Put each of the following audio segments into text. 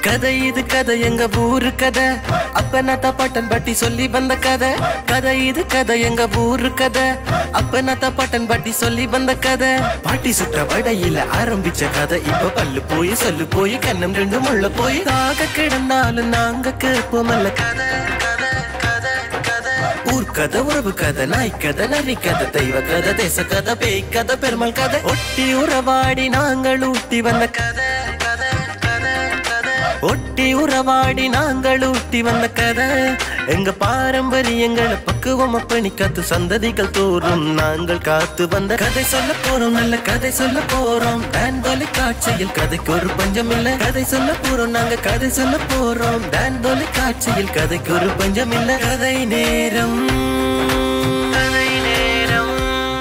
கதை இது கதை எங்க ஊரு கதை அப்ப நத்த பட்டன் பட்டி சொல்லி வந்த கதை கதை இது கதை எங்க ஊரு கதை அப்ப நத்த பட்டன் பட்டி சொல்லி வந்த கதை பாட்டி சுற்ற வடையில ஆரம்பிச்ச கதை இப்ப பல்லு போய் சொல்லு போய் கண்ணம் ரெண்டு முள்ள போய் தாக கிடந்தாலும் நாங்க கேட்போமல்ல கதை கதை கதை கதை ஊர் கதை உறவு கதை நாய் கதை நரி கதை தெய்வ கதை தேச கதை பேய் கதை பெருமாள் கதை ஒட்டி உறவாடி நாங்கள் ஊட்டி வந்த கதை கதை கதை கதை ஒட்டி உறவாடி நாங்கள் ஊட்டி வந்த கதை எங்க பாரம்பரியங்களை பக்குவம் அப்பணி காத்து சந்ததிகள் தோறும் நாங்கள் காத்து வந்த கதை சொல்ல போறோம் நல்ல கதை சொல்ல போறோம் டான் காட்சியில் கதைக்கு ஒரு பஞ்சம் இல்ல கதை சொல்ல போறோம் நாங்க கதை சொல்ல போறோம் டான் காட்சியில் கதைக்கு ஒரு பஞ்சம் இல்ல கதை நேரம் கதை நேரம்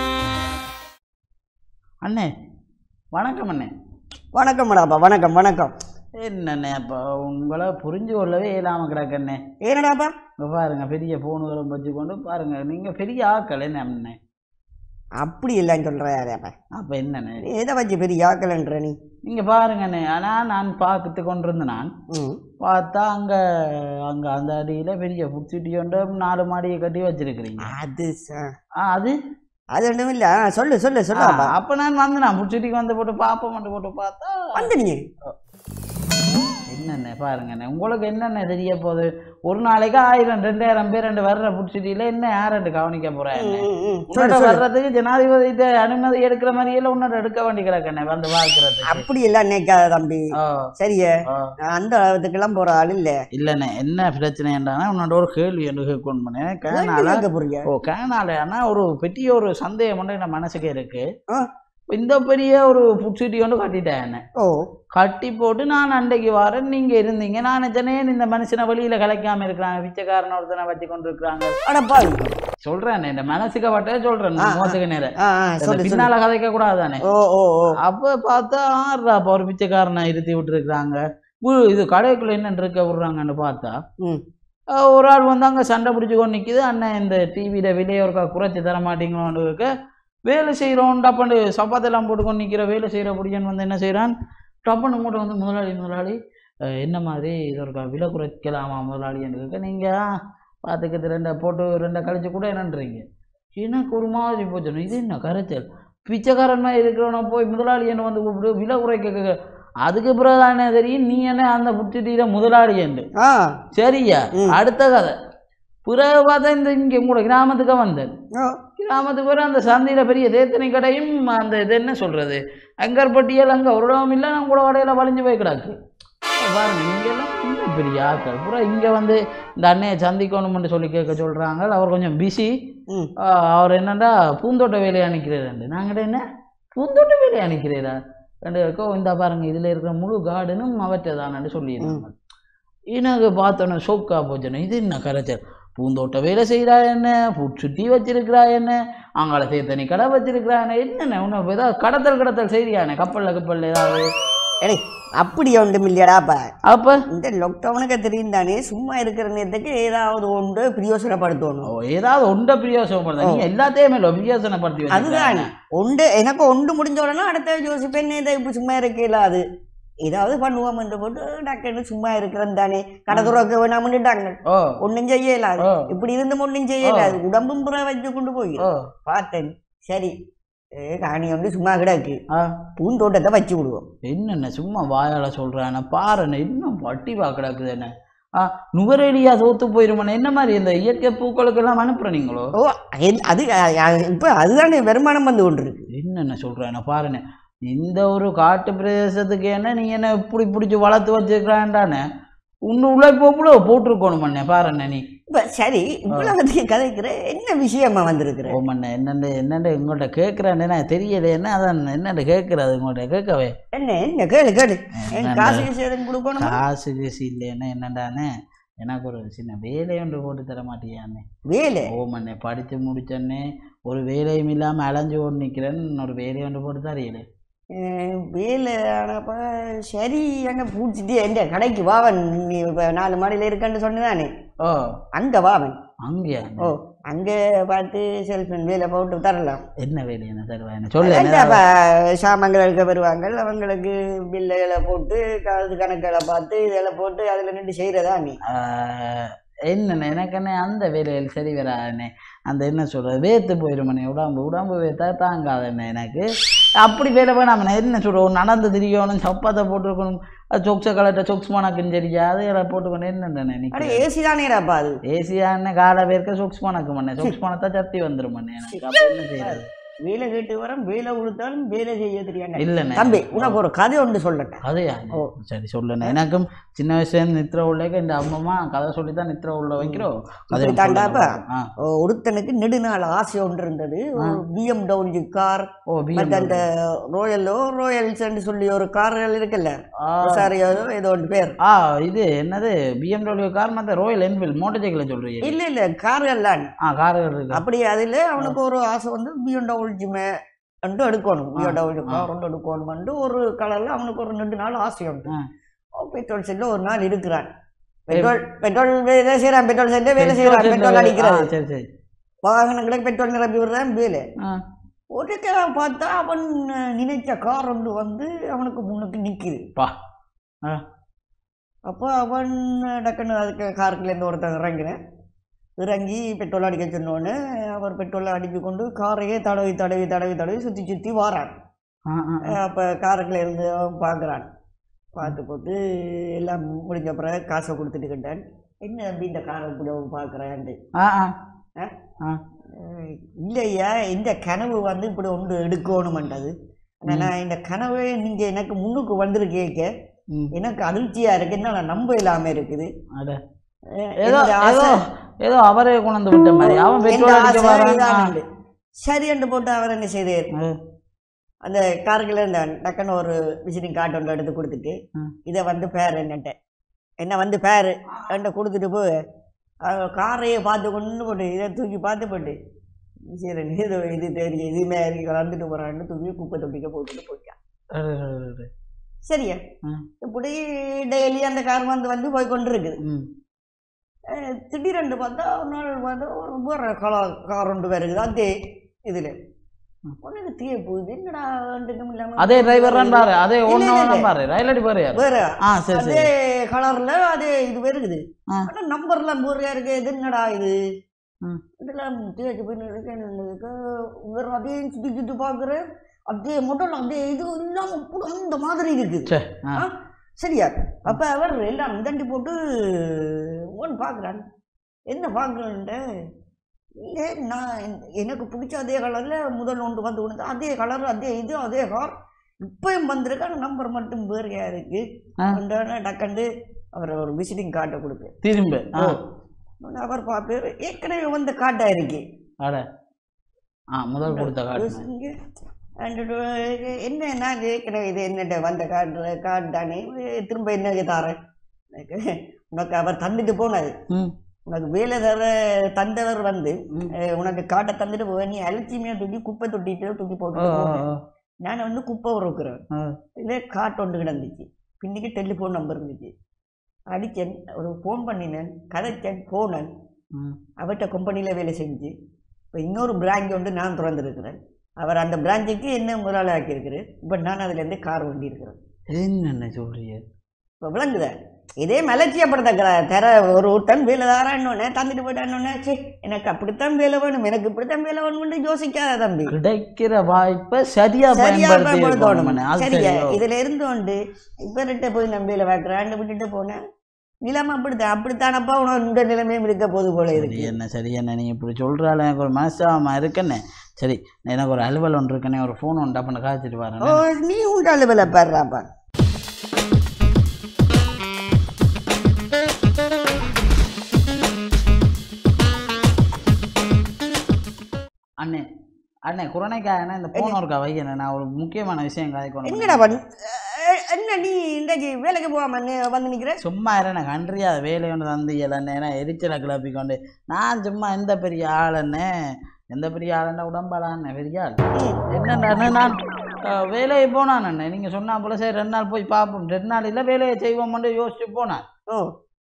அண்ணே வணக்கம் அண்ணே வணக்கம் மேடாப்பா வணக்கம் வணக்கம் என்னண்ணே அப்போ உங்களை புரிஞ்சு கொள்ளவே இல்லாமல் கிடக்கண்ணே ஏனடாப்பா இங்க பாருங்க பெரிய ஃபோனுகளும் வச்சுக்கொண்டு பாருங்க நீங்கள் பெரிய ஆக்கள் என்ன அண்ணே அப்படி இல்லைன்னு சொல்கிறாப்பா அப்போ என்னண்ணே எதை வச்சு பெரிய ஆக்கலன்ற நீ நீங்கள் பாருங்கண்ணே ஆனால் நான் பார்த்து கொண்டிருந்தேன் நான் ம் பார்த்தா அங்கே அங்கே அந்த அடியில் பெரிய ஃபுட் சிட்டி ஒன்று நாலு மாடியை கட்டி வச்சிருக்கிறீங்க அது ச- ஆ அது அது ஒன்றும் இல்லை ஆ சொல்லு சொல்லு சொல்லாப்பா அப்போ நான் வந்தேன் ஃபுட் சிட்டிக்கு வந்து போட்டு பார்ப்போம் மட்டும் போட்டு பார்த்தா வந்து நீ என்னண்ணே பாருங்கண்ணே உங்களுக்கு என்னென்ன தெரிய போகுது ஒரு நாளைக்கு ஆயிரம் ரெண்டாயிரம் பேர் ரெண்டு வர்ற புடிச்சிட்டில என்ன யார் கவனிக்க போறேன் ம், ம், ம். சொல்லு உன்னோட சொல்லு வர்றதுக்கு ஜனாதிபதி அனுமதி எடுக்கிற மாதிரியெல்லாம் உன்னோட எடுக்க வேண்டி கிடக்கண்ணே வந்து பார்க்கறதுக்கு அப்படி எல்லாம் நினைக்காத தம்பி ஓ சரியே ஓ நான் அந்த அளவுக்குலாம் போற ஆள் இல்ல இல்லைண்ணே என்ன பிரச்சனைன்றானா உன்னோட ஒரு கேள்வி என்று கேட்கணும் பண்ணேன் கேனால கேட்க போறீங்க ஓ கேனால ஆனால் ஒரு பெரிய ஒரு சந்தேகம் ஒன்று என் மனசுக்கு இருக்கு ஆ. இந்த பெரிய ஒரு ஃபுட் சிட்டி ஒன்று கட்டிட்டேன் என்ன ஓ கட்டி போட்டு நான் அன்றைக்கு வரேன் நீங்க இருந்தீங்க நான் நினைச்சேன் இந்த மனுஷனை வெளியில கலைக்காம இருக்கிறாங்க பிச்சைக்காரன் ஒருத்தனை வச்சு கொண்டு இருக்கிறாங்க அடப்பா சொல்றேன் இந்த மனசுக்கு பட்டே சொல்றேன் ஆ, ஆ. மோசக்கு நேரம் ஆ ஆ சொல்லு சொல்லு பின்னால கதைக்க கூடாதானே ஓ ஓ ஓ அப்ப பார்த்தா ஆறுடா அப்ப ஒரு பிச்சைக்காரனை இருத்தி விட்டுருக்காங்க இது கடைக்குள்ள என்ன இருக்க விடுறாங்கன்னு பார்த்தா ம் அஹ் ஒரு ஆள் வந்து அங்கே சண்டை பிடிச்சி கொண்டு நிற்கிது அண்ணன் இந்த டிவியில் வெளியே ஒருக்கா குறைச்சி தர மாட்டீங்களோன்னு இருக்க வேலை செய்கிறோம் டப்பண்டு சப்பாத்தெல்லாம் போட்டு கொண்டு நிற்கிற வேலை செய்கிற பிடிக்கன் வந்து என்ன செய்கிறான் டப்பண்டு மூட்டை வந்து முதலாளி முதலாளி அஹ் என்ன மாதிரி இது ஒருக்கா விலை குறைக்கலாமா முதலாளின்னு இருக்க நீங்கள் பார்த்துக்கிறது ரெண்டை போட்டு ரெண்டை கழிச்சு கூட என்னன்றீங்க எனக்கு ஒரு மாதிரி போச்சு இது என்ன கரைச்சல் பிச்சைக்காரன் மாதிரி இருக்கிறவன போய் முதலாளி என்ன வந்து கூப்பிடு விலை குறைக்க கேக்க- அதுக்கு பிறகு தானே தெரியும் நீ என்ன அந்த புத்திட்டியில முதலாளி என்று ஆ சரியா ம். அடுத்த கதை பிறகு பார்த்தா இந்த இங்கே கூட கிராமத்துக்கு வந்தேன் ஓ கிராமத்துக்கு வர அந்த சந்தையில் பெரிய தேத்தனை கடையும் அந்த இது என்ன சொல்கிறது அங்கற்பட்டியல் அங்கே ஒரு இடம் இல்லை நம்ம கூட கடையில் வளைஞ்சு போய் கிடக்கு பாருங்க இங்கெல்லாம் இன்னும் பெரிய ஆட்கள் பூரா இங்கே வந்து இந்த அண்ணையை சந்திக்கணும்னு சொல்லி கேட்க சொல்கிறாங்க அவர் கொஞ்சம் பிஸி ம் அவர் என்னண்டா பூந்தோட்ட வேலையை அனுக்கிறாரு நாங்கள் என்ன பூந்தோட்ட வேலையை அனுக்கிறீரா ரெண்டு பேருக்கும் இந்த பாருங்க இதில் இருக்கிற முழு கார்டனும் அவற்றை தானு சொல்லியிருந்தாங்க எனக்கு பார்த்தோன்னே ஷோக்கா போச்சுன்னு இது என்ன கரைச்சல் பூந்தோட்ட வேலை செய்கிறா என்ன பூ- சுத்தி வச்சிருக்கிறா என்ன அங்கால தேத்தனி கடை வச்சிருக்கிறா என்ன என்னென்ன உன்னை ஏதாவது கடத்தல் கடத்தல் செய்றியானே கப்பலில் கப்பலில் ஏதாவது எடே அப்படி ஒன்றும் இல்லையடாப்பா அப்போ இந்த லாக்டவுனுக்கு தெரியும் தானே சும்மா இருக்கிற நேரத்துக்கு ஏதாவது ஒன்று பிரயோசனப்படுத்தணும் ஏதாவது ஒன்றை பிரியோசனப்படுத்த நீ எல்லாத்தையுமே இல்லை பிரியோசனப்படுத்தி அதுதான் வச்சிருக்காங்க. ஒன்று எனக்கு ஒன்று முடிஞ்ச உடனே அடுத்த யோசிப்பேன் இதை இப்படி சும்மா இருக்கல அது ஏதாவது பண்ணுவோம் என்று போட்டு டாக்டர் சும்மா இருக்கிறேன் தானே கடை துறக்க வேணாமன்னுட்டாங்க ஓ ஒன்றும் செய்யலாது ஓ இப்படி இருந்து ஒன்றும் செய்யலாது உடம்பும் புற வச்சு கொண்டு போய் ஓ பார்த்தேன் சரி ஏ, காணி வந்து சும்மா கிடக்கு ஆ பூந்தோட்டத்தை வச்சு விடுவோம் என்னென்ன சும்மா வாயால சொல்கிறேன் பாருண்ணே இன்னும் பட்டி கிடக்குது என்ன ஆ நுகரேலியா தோத்து போயிருமாண்ணே என்ன மாதிரி இந்த இயற்கை பூக்களுக்கெல்லாம் அனுப்புகிற நீங்களோ ஓ என்- அது இப்போ அதுதானே வருமானம் வந்து கொண்டு இருக்கு என்னென்ன சொல்கிறேன் பாருண்ணே இந்த ஒரு காட்டு பிரதேசத்துக்கு என்ன நீ என்ன இப்படி பிடிச்சி வளர்த்து வச்சிருக்கிறான்டானே உன்னு உழைப்போப்புல போட்டிருக்கணுமண்ணே பாருண்ணே நீ இப்போ சரி இவ்வளோ வந்து கதைக்கிற என்ன விஷயமா வந்திருக்கிற ஓமண்ணே என்னண்டு என்னண்டு உங்கள்கிட்ட கேட்குறேன் நான் தெரியல என்ன அதான் என்னண்டு கேட்குறது உங்கள்கிட்ட கேட்கவே என்ன என்ன கேளு கேளு என் என்னண்டா? காசு கீசு எதுவும் கொடுக்கணும் காசு கீசு இல்லைன்னா என்னண்டானே எனக்கு ஒரு சின்ன வேலை ஒன்று போட்டு தர மாட்டியாண்ணே வேலை ஓமண்ணே படித்து முடிச்சோன்னே ஒரு வேலையும் இல்லாமல் அலைஞ்சு ஓடி நிற்கிறேன் ஒரு வேலையை ஒன்று போட்டு தரையில அஹ் வேலை ஆனப்ப சரி அங்கே பூச்சிட்டு எந்த கடைக்கு வாவன் நீ இப்போ நாலு மாடியில் இருக்கன்னு சொன்னதானே ஓ அங்கே வாவன் அங்கேயா ஓ அங்கே பார்த்து செல்ஃபோன் வேலை போட்டு தரலாம் என்ன வேலை என்ன தருவா என்ன சொல்லு அதான் என்ன அப்ப சாமான்கள் எடுக்க வருவாங்க அவங்களுக்கு பில்லுகளை போட்டு காது கணக்குகளை பார்த்து இதெல்லாம் போட்டு அதில் நின்று செய்கிறதா நீ ஆஹ், என்னண்ணே எனக்கு என்ன அந்த வேலையில் சரி வராதுண்ணே அந்த என்ன சொல்கிறது வேர்த்து போயிடுமண்ணே உடம்பு உடம்பு வேர்த்தா தாங்காதுண்ணே எனக்கு அப்படி வேலை வேணாமண்ணே என்ன சொல்கிறோம் நடந்து திரியணும் சப்பாத்தை போட்டுருக்கணும் அது சொக்ஸை கலட்ட சொக்ஸ் மணக்குன்னு சரியா அதெல்லாம் போட்டுக்கணும் என்னண்ணே அட நினைக்கிறேன் ஏசி தானேடாப்பா அது ஏசியான்னு காலை பேருக்கு சொக்ஸ் மணக்கு மண்ணே சொக்ஸ் மணத்தா சத்தி வந்துருமண்ணே எனக்கு அப்போ என்ன செய்யறது வேலை கேட்டு வரோம் வேலை கொடுத்தாலும் வேலை செய்ய தெரியாங்க இல்லைண்ணே தம்பி உனக்கு ஒரு கதை ஒன்று சொல்லட்டேன் கதையா ஓ. சரி சொல்லுண்ணே எனக்கும் சின்ன வயசுல நித்திர உள்ளேக்க இந்த அம்மம்மா கதை சொல்லி தான் நித்திர உள்ள வைக்கிறோம் கதை இப்படி தாண்டாப்பா? ஆ ஒருத்தனுக்கு நெடுநாள் ஆசை ஒன்று இருந்தது ஒரு பிஎம்டபிள்யூ கார் ஓ மற்ற அந்த பிஎம் ரோயலோ ரோயல்ஸ்ன்னு சொல்லி ஒரு கார்கள் இருக்குல்ல சாரியோ ஏதோ ஒன்று பேர் ஆ இது என்னது பிஎம்டபிள்யூ கார் மற்ற ராயல் என்ஃபீல்ட் மோட்டர் சைக்கிளை சொல்றீங்க இல்ல இல்ல கார்கள்லாம் ஆ கார்கள் இருக்கு அப்படி அதில் அவனுக்கு ஒரு ஆசை வந்து பிஎம்டபிள்யூமே ரெண்டும் எடுக்கணும் பிஎம்டபிள்யூ கார் ரெண்டு எடுக்கணும் ஒரு கலர்ல அவனுக்கு ஒரு ரெண்டு நாள் ஆசை உண்டு ஆ. பெட்ரோல் செல்ல ஒரு நாள் இருக்கிறான் பெட்ரோல் பெட்ரோல் வேலை செய்யறான் பெட்ரோல் செல்ல வேலை செய்யறான் பெட்ரோல் பெட்ரோல் ஆ, அடிக்கிறது சரி சரி வாகனங்களுக்கு பெட்ரோல் நிரப்பி விடுறான் வேலை ஆ ஒரு கிழமை பார்த்தா அவன் நினைச்ச கார் ஒன்று வந்து அவனுக்கு முன்னுக்கு நிக்குது பா ஆ அப்போ அவன் டக்குன்னு அதுக்கு காருக்குலேருந்து ஒருத்தன் இறங்கினேன் இறங்கி பெட்ரோல் அடிக்க சொன்னோடனே அவர் பெட்ரோலை அடித்து கொண்டு காரையே தடவி தடவி தடவி தடவி சுற்றி சுற்றி வாரான் ஆ ஆ, ஆ. அப்போ காருக்குள்ள இருந்து அவன் பார்க்குறான் பார்த்து போட்டு எல்லாம் முடிஞ்ச பிறகு காசை கொடுத்துட்டு கிட்டான் என்ன தம்பி இந்த காரை இப்படி பார்க்குறேன்ட்டு ஆ ஆ ஆ? ஆ அஹ் இல்லையா இந்த கனவு வந்து இப்படி ஒன்று எடுக்கணுமென்றது ஆனா நான் இந்த கனவு நீங்கள் எனக்கு முன்னுக்கு வந்திருக்கேக்க ம் எனக்கு அதிர்ச்சியாக இருக்கு என்ன நான் நம்ப இல்லாமல் இருக்குது அட அஹ் ஏதோ என்னோட ஏதோ ஆசை ஏதோ அவரே கொண்டு விட்ட மாதிரி அவன் எந்த பெட்ரோல் அடிக்க ஆசை வரான் ஆ. இதானது. சரி என்று போட்டு அவர் என்ன செய்தார் ஆ. அந்த காருக்குள்ள இந்த டக்குன்னு ஒரு விசிட்டிங் கார்டு ஒன்று எடுத்து கொடுத்துட்டு ம். இதை வந்து பேர் என்னட்ட என்ன வந்து பேர் என்கிட்ட கொடுத்துட்டு போய் அவர் காரையே பார்த்து கொண்டு போட்டு இதை தூக்கி பார்த்து போட்டு சரி நீ இது இது தெரியும் இதுமே கலந்துட்டு போகிறான்னு தூக்கி குப்பை தொட்டிக்க போட்டுட்டு போயிட்டான் அட, அட, அட, அட. சரியா ம். இப்படி டெய்லி அந்த கார் வந்து வந்து போய் கொண்டு இருக்குது ம் அஹ் திடீரென்று பார்த்தா ஒரு நாள் பார்த்தா ஒரு வேற கலர் கார் ஒன்று வருகுது அதே இதில் ம். உனக்கு தீய போகுது என்னடா ஒன்றுக்கும் இல்லாம அதே டிரைவர் தான் பாரு அதே இல்ல, ஒன்று இல்ல. பாரு ரயில் அடி பாரு யாரு வேற ஆ சரி அதே சரி கலர்ல அதே இது வருகுது ஆ. ஆனா நம்பர்லாம் போறியா இருக்கு இது என்னடா இது ம். இதெல்லாம் தேய்ச்சி போய் இருக்கேன் வேற அதே சுத்தி சுத்தி பாக்குறேன் அதே மட்டும் அதே இது இல்லாம கூட அந்த மாதிரி இருக்குது சே ஆ ஆ, சரியா அப்ப அவர் எல்லாம் மிதண்டி போட்டு ஓன் பார்க்குறான் என்ன பார்க்குறேன்ட்டு இல்லை நான் என்- எனக்கு பிடிச்ச அதே கலரில் முதல் ஒன்று வந்து விழுந்து அதே கலர் அதே இது அதே கார் இப்பயும் வந்திருக்கான நம்பர் மட்டும் வேறையா இருக்கு ஆ. உடனே டக்கண்டு அவர் ஒரு விசிட்டிங் கார்டை கொடுக்கு திரும்ப ஆ உடனே அவர் பார்ப்பாரு ஏற்கனவே வந்து காட்டா இருக்கு அட ஆ முதல் கொடுத்த காட்டு இங்க and என்ன நான் ஏற்கனவே இது என்னட்ட வந்த கார்டு கார்டு தானே இது திரும்ப என்ன தாரேன் எனக்கு உனக்கு அவர் தந்துட்டு போனாரு ம் உனக்கு வேலை தர தந்தவர் வந்து ம். அஹ், உனக்கு காட்டை தந்துட்டு போவ நீ அலட்சியமையா தூக்கி குப்பை தொட்டிட்டு தூக்கி ஓ போட்டு ஓ ஓ. நான் வந்து குப்பை உருக்குறேன் ஆ. இல்லை காட்டு ஒன்று கிடந்துச்சு பின்னிக்கு டெலிஃபோன் நம்பர் இருந்துச்சு அடிச்சேன் ஒரு ஃபோன் பண்ணினேன் கதைச்சேன் போனேன் ம் அவர்கிட்ட கம்பெனியில் வேலை செஞ்சு இப்போ இன்னொரு பிரான்ச் வந்து நான் திறந்துருக்கிறேன் அவர் அந்த பிரான்ச்சுக்கு என்ன முதலாளி ஆக்கியிருக்கிறேன் இப்போ நான் அதுலேருந்து கார் வண்டி இருக்கிறேன் என்னென்ன சொல்றீங்க இப்போ விளங்குத இதே மலர்ச்சியப்படுத்த தர ஒரு டன் வேலை தாரான்னொன்னே தந்துட்டு போயிட்டான்னொன்னே சே எனக்கு அப்படித்தான் வேலை வேணும் எனக்கு இப்படித்தான் வேலை வேணும்னு யோசிக்காத தம்பி கிடைக்கிற வாய்ப்பை சரியா சரியா பயன்படுத்தி பயன்படுத்தணும் இருக்கணும். அது சரியா சரியோ? இதுல இருந்து கொண்டு இவர்கிட்ட போய் நம்பியில வைக்கிறான்னு விட்டுட்டு போனேன் நிலைமை அப்படித்தான் அப்படித்தானப்பா உனக்கு இந்த நிலைமையும் இருக்க போது போல சரி இருக்கு என்ன சரி என்ன நீ இப்படி சொல்றாள் எனக்கு ஒரு மனசாம இருக்குன்னு சரி எனக்கு ஒரு அலுவல் ஒன்று இருக்குன்னு ஒரு ஃபோன் ஒன்று அப்போ காய்ச்சிட்டு ஓ வரேன் நீ உண்டால வேலை பாடுறாப்பா அண்ணே அண்ணே குரணைக்காயண்ணே இந்த ஃபோன் ஒருக்கா வைக்கணும் நான் ஒரு முக்கியமான விஷயம் காய்க்கணும் என்னடா பண்ணு அஹ், என்ன நீ இன்றைக்கு வேலைக்கு போகாம நீ வந்து நிக்கிற சும்மா இரு எனக்கு அன்றியா வேலை ஒன்று தந்து இல்லைண்ணே ஏன்னா எரிச்சலை கிளப்பி கொண்டு நான் சும்மா எந்த பெரிய ஆளுன்னு எந்த பெரிய ஆளுன்னா உடம்பாளான்னு பெரிய ஆள் என்னண்ணே நான் அஹ், வேலையை போனான் அண்ணே நீங்கள் சொன்னா போல சரி ரெண்டு நாள் போய் பார்ப்போம் ரெண்டு நாள் இல்லை வேலையை செய்வோம்னு யோசிச்சு போனேன் ஓ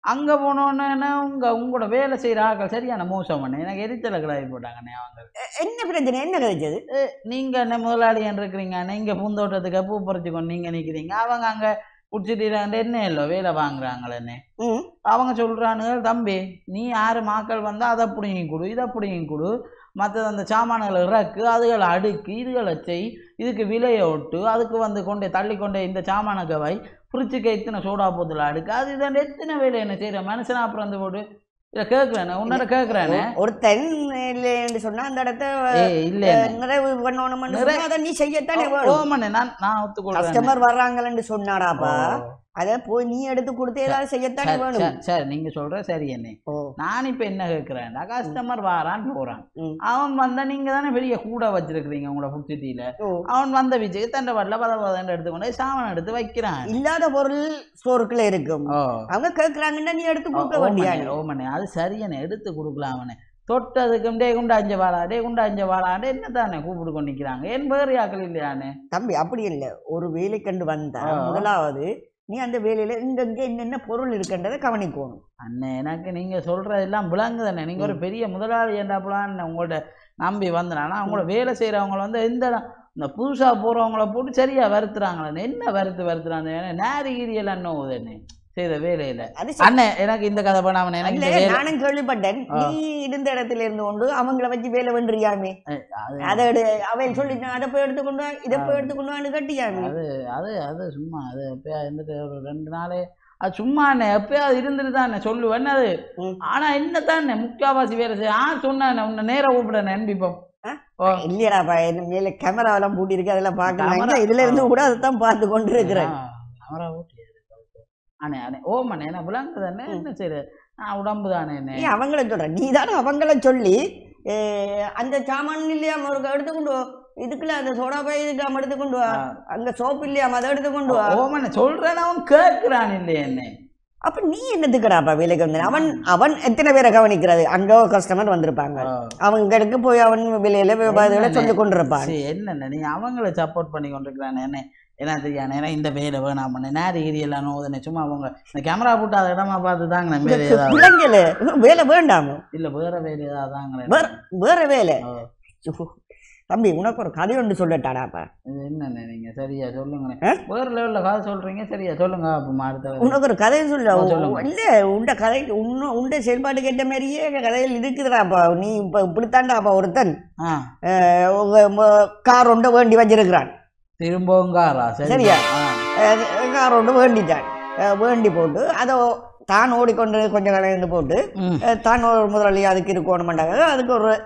அங்க போனோன்னே உங்க உங்களோட வேலை செய்யற ஆட்கள் சரியான மோசம் பண்ண எனக்கு எரிச்சல கிடாய் போட்டாங்கண்ணே அவங்க என்ன பிரச்சனை என்ன கிடைச்சது நீங்க என்ன முதலாளியன் இருக்கிறீங்க நீங்க பூந்தோட்டத்துக்கு பூ பறிச்சு கொண்டு நீங்க நிக்கிறீங்க அவங்க அங்க குடிச்சிட்டு என்ன இல்லை வேலை வாங்குறாங்களேன்னு ம் அவங்க சொல்றானுங்க தம்பி நீ யாரு மாக்கள் வந்தா அதை பிடிங்கி கொடு இதை பிடிங்கி கொடு மற்றது அந்த சாமான்களை இறக்கு அதுகளை அடுக்கு இதுகளை செய் இதுக்கு விலையை ஒட்டு அதுக்கு வந்து கொண்டே தள்ளி கொண்டே இந்த சாமானுக்கு வை ஃப்ரிட்ஜுக்கு எத்தனை சோடா போத்தில் அடுக்கு அது இதாண்ட எத்தனை வேலை என்ன செய்கிற மனுஷனா அப்புறம் வந்து போட்டு இதை கேட்குறேனே உன்னோட கேட்குறேனே ஒருத்தன் இல்லைன்னு சொன்னா அந்த இடத்த ஏ இல்லை நிறைவு பண்ணணும்னு நிறை- சொன்னா அதை நீ செய்யத்தானே வேணும் ஓமண்ணே நான் நான் ஒத்துக்கொள்றேன் கஸ்டமர் வர்றாங்கன்னு சொன்னாடாப்பா அதை போய் நீ எடுத்து கொடுத்து ஏதாவது செய்யத்தானே வேணும் சரி நீங்க சொல்ற சரி என்ன ஓ நான் இப்ப என்ன கேட்கிறேன்டா கஸ்டமர் வாரான் போறான் ம். அவன் வந்தா நீங்க தானே பெரிய கூட வச்சிருக்கிறீங்க உங்களோட ஃபுட் சிட்டியில ஓ அவன் வந்த வீச்சுக்கு தண்டை வரல பத பதன்னு எடுத்துக்கொண்டு சாமான் எடுத்து வைக்கிறான் இல்லாத பொருள் ஸ்டோருக்குள்ள இருக்கும் ஓ அவங்க கேக்குறாங்கன்னா நீ எடுத்து கொடுக்க ஓமனே, வேண்டியானே ஓமனே அது சரியான எடுத்து கொடுக்கலாம் அவனை தொட்டதுக்கும் டே குண்டா அஞ்ச வாடா டே குண்டா அஞ்ச வாடான்னு என்ன தானே கூப்பிட்டு கொண்டு நிக்கிறாங்க என் பேர் யாக்கள் இல்லையானே தம்பி அப்படி இல்லை ஒரு வேலை கண்டு வந்தா ஆ. முதலாவது நீ அந்த வேலையில இங்க என்னென்ன பொருள் இருக்குன்றதை கவனிக்கணும் அண்ணே எனக்கு நீங்க சொல்றதெல்லாம் விளங்குதானே நீங்க ஒரு பெரிய முதலாளி என்றாப்பலான்னு உங்கள்ட்ட நம்பி வந்தனா உங்களோட வேலை செய்யறவங்கள வந்து எந்த இந்த புதுசா போறவங்கள போட்டு சரியா வருத்துறாங்களே என்ன வருத்து வருத்துறாங்க நேரகிரி எல்லாம் என்ன போகுது என்ன செய்த வேலையில அது சரி. அண்ணே எனக்கு இந்த கதை பண்ணாம எனக்கு இல்ல இந்த வேலை நானும் கேள்விப்பட்டேன் ஆ. நீ இருந்த இடத்துல இருந்து கொண்டு அவங்கள வச்சு வேலை வென்றியாமே அது அதை எடு அவையில் சொல்லிட்டான் அதை போய் எடுத்துக்கொண்டு வா இதை போய் எடுத்துக்கொண்டு வான்னு கட்டியாமே அது அது அது சும்மா அது எப்பயா இருந்துட்டு ஒரு ரெண்டு நாளே அது சும்மா என்ன எப்பயாவது இருந்துட்டு தானே சொல்லுவேன் அது ம். ஆனா என்ன தானே முக்காவாசி வேலை செய்ய ஆ சொன்னேன் உன்னை நேரா கூப்பிடுறேன் நம்பிப்போம் ஆ? ஓ இல்லையடாப்பா என் மேல கேமராவெல்லாம் பூட்டி இருக்கு அதெல்லாம் பார்க்கலாம் Camera- இதுல இருந்து கூட அதைத்தான் பார்த்து கொண்டு இருக்கிறேன் ஆ, அவரா ஊட்டி அது. அண்ணே அண்ணே ஓமண்ணே என்ன விளங்கு தானே என்ன சரி நான் உடம்பு தானே என்ன நீ அவங்கள சொல்ற நீ தானே அவங்கள சொல்லி ஏ, அந்த சாமான் இல்லையாம ஒரு எடுத்துக்கொண்டு வா இதுக்குள்ள அந்த சோடா பாய் இதுக்கு அவன் எடுத்துக்கொண்டு வா அங்க சோப்பு இல்லையாம அதை எடுத்துக்கொண்டு வா ஓமண்ணே சொல்றேன் அவன் கேட்கிறான் இல்லையே என்ன அப்ப நீ என்னத்துக்குடாப்பா வேலைக்கு வந்த அவன் அவன் எத்தனை பேரை கவனிக்கிறது அங்க கஸ்டமர் வந்திருப்பாங்க அவங்களுக்கு போய் அவன் விலையில வியாபாரிகளை சொல்லி கொண்டிருப்பான் சரி என்னண்ணே நீ அவங்கள சப்போர்ட் பண்ணி கொண்டிருக்கிறானே என்ன என்ன தெரியாது ஏன்னா இந்த வேலை வேணாம் பண்ண நேர ஏரியெல்லாம் நோதுனே சும்மா அவங்க இந்த கேமரா போட்டு அதை இடமா பார்த்து தாங்க நம்ம வேற ஏதாவது பிள்ளைங்கள வேலை வேண்டாம இல்ல வேற வேலை ஏதாவது தாங்களே வேற வேற வேலை ஓ, ஐயோ, தம்பி உனக்கு ஒரு கதை ஒன்று சொல்லட்டாடாப்பா இது என்னண்ணே நீங்க சரியா சொல்லுங்களேன் ஆ? வேற லெவல்ல காது சொல்றீங்க சரியா சொல்லுங்க அப்ப அடுத்த உனக்கு ஒரு கதை சொல்ல ஆ, சொல்லுங்க. இல்ல உண்ட கதை உன்ன உண்ட செயல்பாட்டுக்கு ஏற்ற மாதிரியே கதைகள் இருக்குதுடாப்பா நீ இப்ப இப்படித்தாண்டாப்பா ஒருத்தன் ஆ அஹ், உங்க ம- கார் ஒன்றை வேண்டி வச்சிருக்கிறான் திரும்பவும் காரா சரியா? ஆ அஹ், கார் ஒன்று வேண்டிட்டான் அஹ், வேண்டி போட்டு அதை தான் ஓடிக்கொண்டு கொஞ்சம் கலைந்து போட்டு ம், அஹ், தான் ஒரு முதலாளி அதுக்கு இருக்கணும் மாட்டாங்க அதுக்கு ஒரு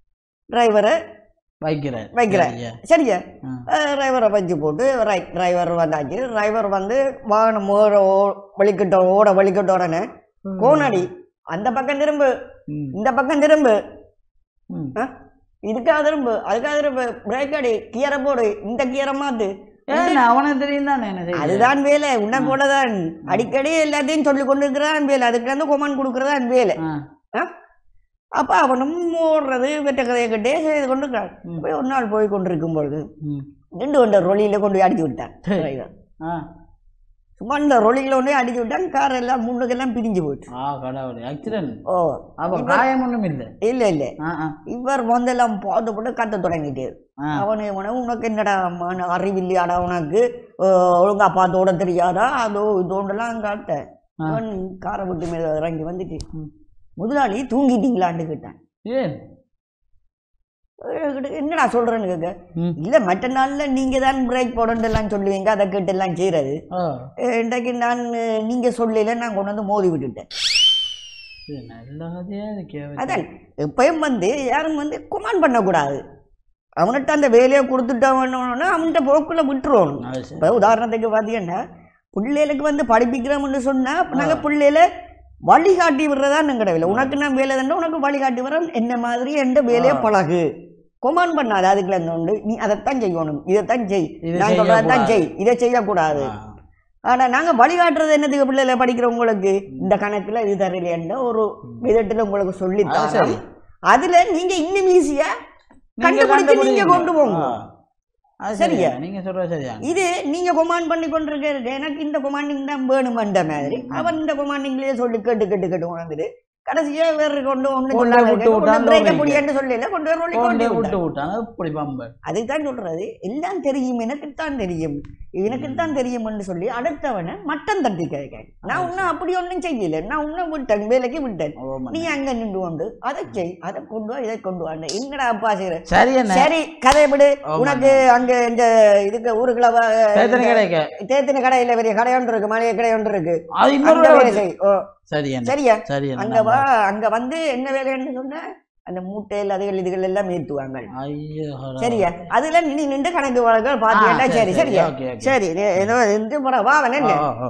டிரைவரை வைக்கிறேன் வைக்கிறேன். சரியா? சரியா ஆ. டிரைவரை வச்சு போட்டு ரைட் டிரைவர் வந்தாச்சு டிரைவர் வந்து வாகனம் ஓட ஓ- வலிக்கட்டும் ஓட வலிக்கட்டும் உடனே கோனடி அந்த பக்கம் திரும்பு ம், இந்த பக்கம் திரும்பு ம். இதுக்காக திரும்பு அதுக்காக திரும்பு பிரேக் அடி கியரை போடு இந்த கியரை மாத்து ஏன் அவனுக்கு தெரியும் தானே என்ன செய்ய அதுதான் வேலை உன்னை போலதான் அடிக்கடி எல்லாத்தையும் சொல்லி கொண்டு இருக்கிறான் வேலை அதுக்கு வந்து கொமன் கொடுக்கறதான் வேலை ஆ, அப்ப அவனும் ஓடுறது வெட்ட கதையை கட்டே செய்து கொண்டு இருக்கிறான் ம். போய் ஒரு நாள் போய் கொண்டிருக்கும் பொழுது ம். நின்று கொண்ட ரொலியில கொண்டு போய் அடிச்சு விட்டான் சரி. டிரைவர் ஆ சும்மா இந்த ரொலியில கொண்டு போய் அடிச்சு விட்டான் கார் எல்லாம் முன்னுக்கெல்லாம் பிரிஞ்சு போச்சு ஆ கடவுளே ஆக்சிடென்ட் ஓ அப்ப காயம் ஒண்ணும் இல்லை இல்ல இல்ல ஆ ஆ இவர் வந்தெல்லாம் பார்த்து போட்டு கத்த தொடங்கிட்டு ஆ அவனு இவனை உனக்கு என்னடா மன அறிவில்லையாடா உனக்கு ஓ, ஒழுங்கா பார்த்து ஓட தெரியாதா அதோ இதோண்டெல்லாம் காட்ட ஆ. அவன் காரை விட்டு மேல இறங்கி வந்துட்டு ம். முதலாளி தூங்கிட்டீங்களான்னு கேட்டான் ஏன் அஹ் என்னடா சொல்றேன்னு கேட்க ம். இல்ல மற்ற நாள்ல நீங்க தான் பிரேக் போடணும் எல்லாம் சொல்லுவீங்க அதை கேட்டு எல்லாம் செய்யறது ஓ அஹ் இன்றைக்கு நான் அஹ், நீங்க சொல்லல நான் கொண்டு வந்து மோதி விட்டுட்டேன் இது நல்ல கதையா இருக்கே அதான் எப்பயும் வந்து யாரும் வந்து குமான் பண்ணக்கூடாது அவன்கிட்ட அந்த வேலையை கொடுத்துட்டவனா அவன்கிட்ட போக்குள்ள விட்டுருவோம் அது சரி. இப்போ உதாரணத்துக்கு பார்த்தீங்கன்னா பிள்ளைகளுக்கு வந்து படிப்பிக்கிறோம்னு சொன்னா நாங்க பிள்ளையில வழிகாட்டி விடுறதா கிடையாது உனக்கு நான் வேலை தானே உனக்கு வழிகாட்டி விடுறேன் என்ன மாதிரி எந்த வேலையை ஆ. பழகு கொமான் பண்ணாது அதுக்குள்ள இருந்து உண்டு நீ அதைத்தான் செய்யணும் இதைத்தான் செய் இது நான் சொல்றதான் செய்யக்கூடாது. செய் இதை செய்யக்கூடாது ஆ. ஆனா நாங்க வழிகாட்டுறது என்னதுக்கு பிள்ளைல படிக்கிறவங்களுக்கு இந்த கணக்குல இது தரலையன்ற ஒரு விதத்துல உங்களுக்கு அது சொல்லித்தாரோம் சரி அதுல நீங்க இன்னும் ஈஸியா நீங்க கண்டுபிடிச்சு நீங்க கண்டுபிடிங்க. கொண்டு போங்க. ஆ. அது சரியா? சரியா நீங்க சொல்றது சரியா இது நீங்க கொமாண்ட் பண்ணி கொண்டிருக்க எனக்கு இந்த கொமாண்டிங் தான் வேணுமன்ற மாதிரி அவன் இந்த கொமாண்டிங்லயே சொல்லி கேட்டு கேட்டு கேட்டு உணர்ந்துட்டு கடைசியா வேற கொண்டு ஒண்ணு கொண்டு சொல்லாம விட்டு இருக்கு. விட்டா கொண்டு break நோவிங்க. முடியான்னு சொல்லல கொண்டு வர சொல்லி கொண்டு கொண்டு விட்டான். விட்டு விட்டாங்க இப்படி பம்பர் அதுதான் சொல்றது எல்லாம் தெரியும் எனக்குத்தான் தெரியும் எனக்குத்தான் தெரியும்னு சொல்லி அடுத்தவனை மட்டம் தட்டி கேட்க நான் இன்னும் அப்படி ஒன்றும் செய்யல நான் இன்னும் விட்டேன் வேலைக்கு விட்டேன் நீ அங்க நின்று கொண்டு அதை செய் அதை கொண்டு வா இதை கொண்டு வா என்னடா அப்பா செய்யற சரி என்ன சரி கதை விடு ஆமா. உனக்கு அங்க இந்த இதுக்கு ஊருக்குள்ள வ- சேத்தனை கிடைக்க தேத்தின கடையில பெரிய கடை ஒன்று இருக்கு மளிகை கடை ஒன்று இருக்கு அது இன்னொரு அங்க வேலை வேலை. செய் ஓ சரி என்ன சரியா சரி என்ன அங்க வா அங்க வந்து என்ன வேலைன்னு சொன்ன அந்த மூட்டையில் அதுகள் இதுகள் எல்லாம் ஏற்றுவாங்க ஐயோ சரியா அதுல நீ நின்று கணக்கு வழக்குகள் பாத்தீங்கன்னா ஆ, சரி சரியா ஓகே ஓகே சரி நீ ஏதோ இருந்து போற வா அவன் என்ன ஓ, ஓ, ஓ.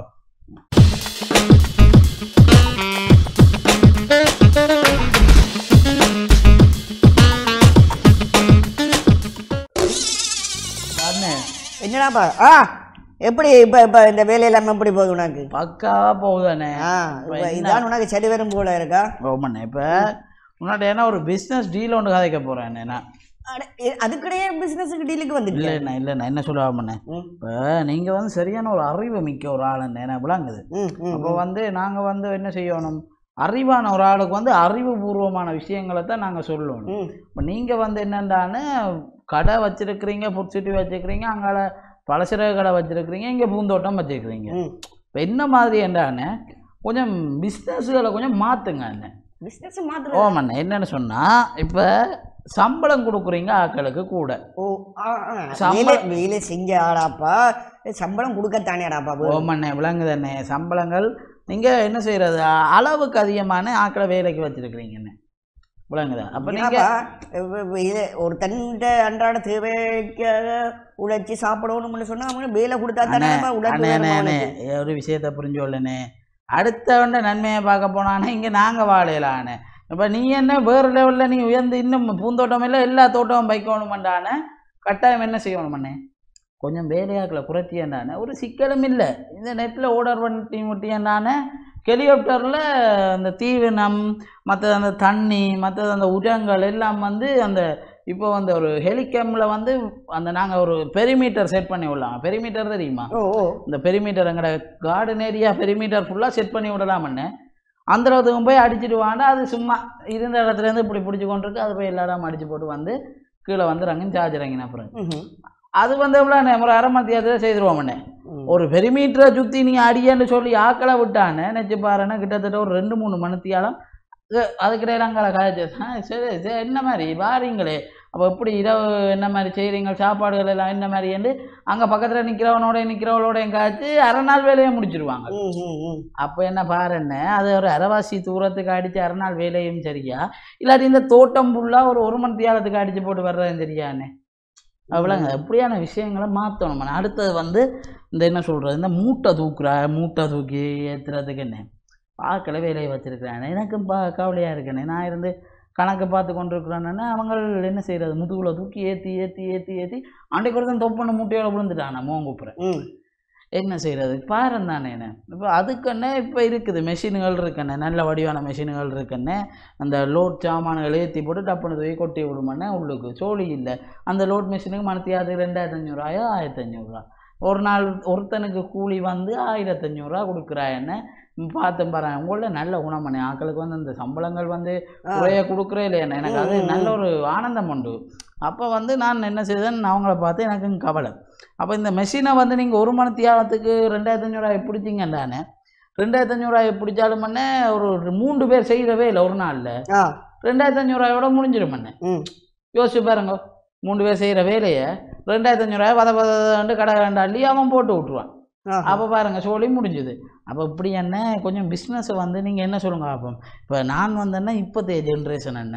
அண்ணே என்னடாப்பா ஆ எப்படி இப்ப இப்ப இந்த வேலையெல்லாம் எப்படி போகுது உனக்கு பக்காவா போகுதானே ஆ இப்ப இதான் உனக்கு சரி வரும் போல இருக்கா ஓமண்ணே இப்போ முன்னாடி என்ன ஒரு பிஸ்னஸ் டீல் ஒன்று கதைக்க போகிறேன் நான் அட, எ- அதுக்கிடையே பிசினஸுக்கு டீலுக்கு வந்துட்டு இல்லைண்ணே இல்லைண்ணே என்ன சொல்லுவாமண்ணே ம். இப்போ நீங்கள் வந்து சரியான ஒரு அறிவு மிக்க ஒரு ஆளுண்ணே என்ன விளங்குது ம், ம், அப்போ வந்து நாங்கள் வந்து என்ன செய்யணும் அறிவான ஒரு ஆளுக்கு வந்து அறிவுபூர்வமான விஷயங்களை தான் நாங்கள் சொல்லணும் ம். இப்போ நீங்கள் வந்து என்னென்றான்னு கடை வச்சிருக்கிறீங்க புட்சிட்டி வச்சிருக்கிறீங்க அங்கால பலசரக கடை வச்சிருக்கிறீங்க இங்கே பூந்தோட்டம் வச்சிருக்கிறீங்க ம். இப்போ என்ன மாதிரி என்றானே கொஞ்சம் பிஸ்னஸ்களை கொஞ்சம் மாற்றுங்க அண்ணே பிசினஸ் மாத்திரம் ஓமண்ணே என்னன்னு சொன்னால் இப்போ சம்பளம் கொடுக்குறீங்க ஆட்களுக்கு கூட ஓ ஆ, ஆ. சம்பளம். வேலை வேலை செஞ்ச ஆடாப்பா சம்பளம் கொடுக்கத்தானே ஆடாப்பா ஓமண்ணே விளங்குதண்ணே சம்பளங்கள் நீங்கள் என்ன செய்கிறது அளவுக்கு அதிகமான ஆட்களை வேலைக்கு வச்சிருக்கிறீங்கண்ணே விளங்குதா அப்போ நீங்கள் என்னப்பா, இவ- இவ- இது ஒரு தன்னிட்ட அன்றாட தேவைக்காக உழைச்சி சாப்பிடணும்னு சொன்னா அவங்க வேலை கொடுத்தா தானே உழைப்பு அண்ணே வேணும் அண்ணே அவனுக்கு. ஒரு விஷயத்த புரிஞ்சோல்லண்ணே அடுத்தவண்ட நன்மையை பார்க்க போனானே இங்கே நாங்கள் வாழையிலானே இப்போ நீ என்ன வேறு லெவலில் நீ உயர்ந்து இன்னும் பூந்தோட்டம் இல்லை எல்லா தோட்டமும் வைக்கணுமெண்டானே கட்டாயம் என்ன செய்யணுமண்ணே கொஞ்சம் வேலையாக்களை குறைத்தியண்டானே ஒரு சிக்கலும் இல்லை இந்த நெட்டில் ஆர்டர் பண்ணி முட்டியண்டானே ஹெலிகாப்டரில் அந்த தீவனம் மற்றது அந்த தண்ணி மற்றது அந்த உரங்கள் எல்லாம் வந்து அந்த இப்போ அந்த ஒரு ஹெலிகாமில் வந்து அந்த நாங்கள் ஒரு பெரிமீட்டர் செட் பண்ணி விடலாம் பெரிமீட்டர் தெரியுமா ஓ ஓ இந்த பெரிமீட்டர் எங்கட கார்டன் ஏரியா பெரிமீட்டர் ஃபுல்லாக செட் பண்ணி விடலாமண்ணே அந்த இடத்துக்கு போய் அடிச்சிட்டு வாண்டா அது சும்மா இருந்த இடத்துலேருந்து இப்படி பிடிச்சி கொண்டு இருக்கு அது போய் எல்லா இடமும் அடிச்சு போட்டு வந்து கீழே வந்துடுறாங்க சார்ஜ் இறங்கின அப்புறம் ம்ஹும். அது வந்து எவ்வளோ ஒரு அரை மணி நேரத்தில் செய்திருவோம்ண்ணே ம். ஒரு பெரிமீட்டரை சுற்றி நீ அடியன்னு சொல்லி ஆக்களை விட்டானே நினச்சி பாருன்னா கிட்டத்தட்ட ஒரு ரெண்டு மூணு மணித்தியாலம் அதுக்கிடையில அங்கே காய்ச்சி சரி சரி என்ன மாதிரி வாரீங்களே அப்போ எப்படி இரவு என்ன மாதிரி செய்கிறீங்க சாப்பாடுகள் எல்லாம் என்ன மாதிரி என்று அங்கே பக்கத்தில் நிற்கிறவனோட நிற்கிறவளோடையும் காய்ச்சி அரை நாள் வேலையை முடிச்சிருவாங்க ம், ம், ம். அப்போ என்ன பாருன்னு அது ஒரு அரைவாசி தூரத்துக்கு அடித்து அரை நாள் வேலையும் சரியா இல்லாட்டி இந்த தோட்டம் ஃபுல்லாக ஒரு ஒரு மணி தியாலத்துக்கு அடித்து போட்டு வர்றதும் சரியானே அவ்வளோங்க எப்படியான விஷயங்களை மாற்றணும் அடுத்தது வந்து இந்த என்ன சொல்கிறது இந்த மூட்டை தூக்குறா மூட்டை தூக்கி ஏற்றுறதுக்கு என்ன பார்க்கல வேலையை வச்சுருக்கிறேன் எனக்கும் பா கவலையாக இருக்கேனே நான் இருந்து கணக்கு பார்த்து கொண்டு இருக்கிறேன்னா அவங்க என்ன செய்கிறது முதுகுல தூக்கி ஏற்றி ஏற்றி ஏற்றி ஏற்றி அன்றைக்கு ஒருத்தன் தொப்பண்ண மூட்டையோட விழுந்துட்டான் நான் மோங்குப்புறேன் ம். என்ன செய்கிறது பாரம் தானே இப்போ அதுக்குன்னே இப்போ இருக்குது மெஷின்கள் இருக்குண்ணே நல்ல வடிவான மெஷின்கள் இருக்குண்ணே அந்த லோட் சாமான்களை ஏற்றி போட்டு டப்புனு தூக்கி கொட்டி விடுமண்ணே உள்ளுக்கு சோழி இல்லை அந்த லோட் மிஷினுக்கு மனத்தியாது ரெண்டாயிரத்தி அஞ்சூறுவாயோ ஆயிரத்தி அஞ்சூறுரூவா ஒரு நாள் ஒருத்தனுக்கு கூலி வந்து ஆயிரத்தஞ்சூறுரூவா கொடுக்குறா என்ன பார்த்து பாரு உங்கள நல்ல குணமண்ணே ஆட்களுக்கு வந்து இந்த சம்பளங்கள் வந்து ஆ. குறைய கொடுக்குறே இல்லையா எனக்கு அது ம், ம். நல்ல ஒரு ஆனந்தம் உண்டு அப்போ வந்து நான் என்ன செய்தேன் அவங்கள பார்த்து எனக்கு கவலை அப்போ இந்த மெஷினை வந்து நீங்கள் ஒரு மணி தியாலத்துக்கு ரெண்டாயிரத்தி அஞ்சூறுவாய் பிடிச்சிங்கன்றானே ரெண்டாயிரத்தி அஞ்சூறுவாய் பிடிச்சாலும் பண்ணே ஒரு ஒரு மூன்று பேர் செய்கிறவே இல்லை ஒரு நாளில் ஆ ரெண்டாயிரத்தி அஞ்சூறுவாயோட முடிஞ்சிடும் பண்ணே ம். யோசிச்சு பாருங்க மூணு பேர் செய்கிற வேலையை ரெண்டாயிரத்தி அஞ்சூறுவாய் பத பதண்டு கடை வேண்டாள்ளி அவன் போட்டு விட்ருவான் ஆ. அப்போ பாருங்க சோழி முடிஞ்சுது அப்போ இப்படி என்ன கொஞ்சம் பிஸ்னஸை வந்து நீங்கள் என்ன சொல்லுங்க அப்போ இப்போ நான் வந்தேன்னா இப்போதைய ஜென்ரேஷன் என்ன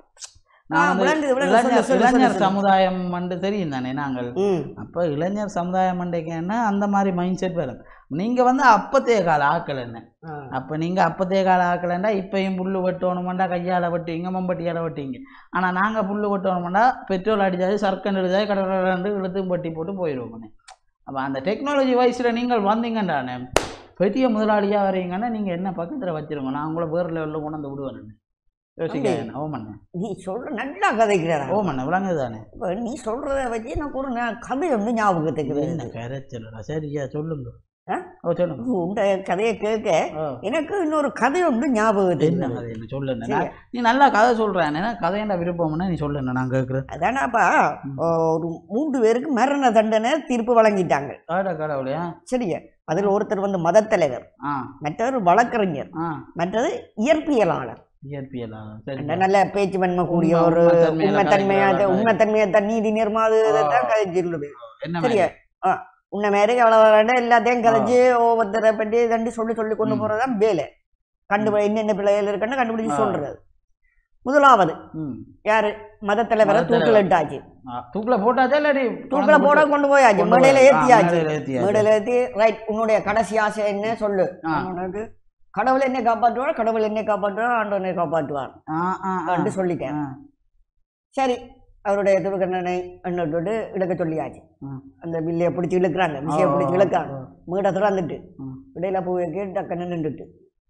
ஆ, நான் வந்து விளங்குது, விளங்குது. சொல்லு, இளைஞர் சொல்லு, சொல்லு, இளைஞர் சொல்லு. சமுதாயம் வந்து தெரியும் தானே நாங்கள் ம். அப்போ இளைஞர் சமுதாயம் மண்டைக்குன்னா அந்த மாதிரி மைண்ட் செட் வரும் நீங்கள் வந்து அப்பத்தைய கால ஆக்கள் என்ன ஆ. அப்போ நீங்கள் அப்பத்தைய கால ஆக்கலண்டா இப்பயும் புல் வெட்டணுமெண்டா கையால் வெட்டுவீங்க மம்பட்டியால் வெட்டுவீங்க ஆனால் நாங்கள் புல் வெட்டணுமெண்டா பெட்ரோல் அடிச்சாது சர்க்கன் எழுதாது கடற்கரை இழுத்து வெட்டி போட்டு போயிடுவோம் அப்போ அந்த டெக்னாலஜி வயசில் நீங்கள் வந்தீங்கன்றானே பெரிய முதலாளியாக வரீங்கன்னா நீங்கள் என்ன பக்கத்தில் வச்சிருங்க நான் உங்களை வேறு லெவலில் கொண்டு வந்து விடுவேன் யோசிக்கிறேன் ஓமண்ணே நீ சொல்ற நல்லா கதைக்கிறா ஓமண்ணே விளங்குது தானே இப்ப நீ சொல்றத வச்சு எனக்கு ஒரு நா- கதை வந்து ஞாபகத்துக்கு என்ன வருது. கரைச்சலடா சரியா சொல்லுங்க ஆ? ஓ சொல்லுங்க உண்ட கதையை கேட்க ஓ எனக்கு இன்னொரு கதை ஒன்று ஞாபகத்துக்கு என்ன வருது. கதை என்ன சொல்லுண்ணே சரி. நான் நீ நல்லா கதை சொல்கிறேன் என்ன கதையண்டா விருப்பம்னா நீ சொல்லுண்ணே நான் கேட்குறேன் அதானாப்பா ஒரு மூன்று பேருக்கு மரண தண்டனை தீர்ப்பு வழங்கிட்டாங்க காடா கடவுளையா சரியா அதில் ஒருத்தர் வந்து மதத்தலைவர் ஆ மற்றவர் வழக்கறிஞர் ஆ மற்றது இயற்பியலாளர் இயற்பியலா சரி அந்த நல்ல பேச்சு வன்மை கூடிய உண்மை- ஒரு உண்மைத்தன்மையில உண்மைத்தன்மையா கதைக்கிறாங்க. உண்மைத்தன்மையை தன் நீதி நிர்மாது தான் கதைச்சு சொல்லுது என்ன சரியா ஆ உன்ன மாரி எவ்வளோ எல்லாத்தையும் கதைச்சு ஒவ்வொருத்தரை பற்றி தண்டி சொல்லி சொல்லி கொண்டு ம். போறதுதான் வேலை கண்டுபிடி என்னென்ன பிள்ளைகள் இருக்குன்னு கண்டுபிடிச்சு ஆ. சொல்றது முதலாவது ம் யாரு மதத்தலைவரை மதத்தலைவர். தூக்கில் இட்டாச்சு ஆ, தூக்குல போட்டாச்சா இல்லாடி தூக்கில் போட கொண்டு போயாச்சு கொண்டு மேடையில போய்- ஆ, ஏத்தியாச்சு மேடையில ஏத்தியாச்சு. மேடையில ஏத்தி ரைட் உன்னுடைய கடைசி ஆசை என்ன சொல்லு ஆ. உனக்கு கடவுள் என்னை காப்பாற்றுவார் கடவுள் என்னை காப்பாற்றுவார் ஆண்டவனை காப்பாற்றுவார் ஆ, ஆ, ஆ. என்று சொல்லிட்டேன் ஆ, சரி அவருடைய துருக்கண்ணனை எண்ணோட்டு இழுக்க சொல்லியாச்சு ம். அந்த வில்லையை பிடிச்சி இழுக்கிறாங்க விஷய ஆ, பிடிச்சி இழுக்கிறாங்க ஆ. மீட திறந்துட்டு ம். இடையில போய் கேட்டு டக்குன்னு நின்றுட்டு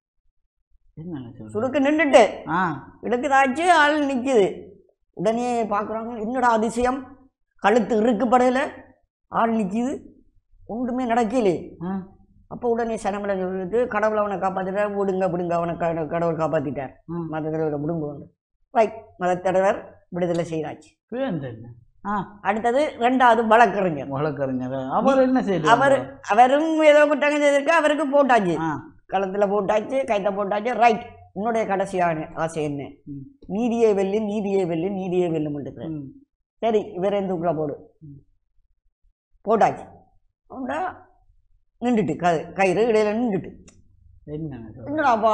என்ன சொல்ற? சுருக்கு நின்றுட்டு ஆ இழுக்குதாச்சு ஆள் நிக்குது உடனே பார்க்குறாங்க என்னடா அதிசயம் கழுத்து இறுக்குப்படையில ஆள் நிக்குது ஒன்றுமே நடக்கலையே ஆ. அப்போ உடனே சனமலை சொல்லிட்டு கடவுள் அவனை காப்பாத்திட்டார் விடுங்க விடுங்க அவனை கட- கடவுள் காப்பாத்திட்டார் ம். மத தலைவரை விடுங்க வந்து ரைட் மதத்தலைவர் விடுதலை செய்தாச்சு பேர் என்ன ஆ அடுத்தது ரெண்டாவது வழக்கறிஞர் வழக்கறிஞர் அவர் என்ன செய்யுது அவர் அவரும் ஏதோ குற்றங்க செய்திருக்கு அவருக்கு போட்டாச்சு ஆ களத்துல போட்டாச்சு கைத்த போட்டாச்சு ரைட் உன்னுடைய கடைசியான ஆசை என்ன ம். நீதியை வெல்லு நீதியை வெல்லு நீதியை வெல்லும் ம். சரி இவரே தூக்கில போடு போட்டாச்சு உண்டா நின்றுட்டு க கயிறு இடையில நின்றுட்டு என்ன சொல்ற? என்னடாப்பா